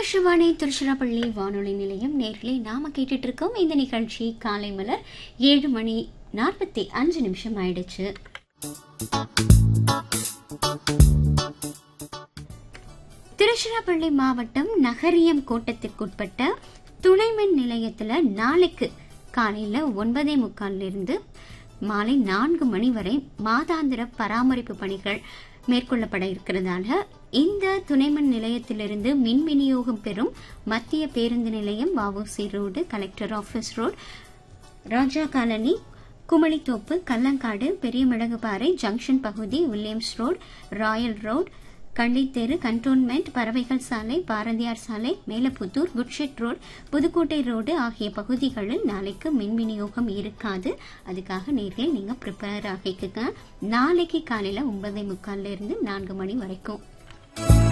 ஆகாஷவாணி திருச்சிராப்பள்ளி வானொலி நிலையம் நேர்களே நாம கேட்டுட்டு இருக்கோம் இந்த நிகழ்ச்சி காலை மலர் ஏழு மணி நாற்பத்தி அஞ்சு நிமிஷம் ஆயிடுச்சு திருச்சிராப்பள்ளி மாவட்டம் நகரியம் கோட்டத்திற்குட்பட்ட துணைமின் நிலையத்துல நாளைக்கு காலையில ஒன்பதே முக்கால்ல இருந்து மாலை நான்கு மணி வரை மாதாந்திர பராமரிப்பு பணிகள் மேற்கொள்ளப்பட இருக்கிறதால இந்த துணைமின் நிலையத்திலிருந்து மின் விநியோகம் பெறும் மத்திய பேருந்து நிலையம் வஉசி road collector office road Raja colony Kumalithoppu Kallangadu Periyamilagupparai junction பகுதி Williams road Royal road Kallitheru cantonment பறவைகள் சாலை பாரதியார் சாலை Melaputhur goods shed road Pudukkottai road ஆகிய பகுதிகளில் நாளைக்கு மின் விநியோகம் இருக்காது அதுக்காக நேரில் நீங்க ப்ரிப்பேர் ஆகிக்குங்க நாளைக்கு காலையில ஒன்பதே முக்கால்ல இருந்து நான்கு மணி வரைக்கும்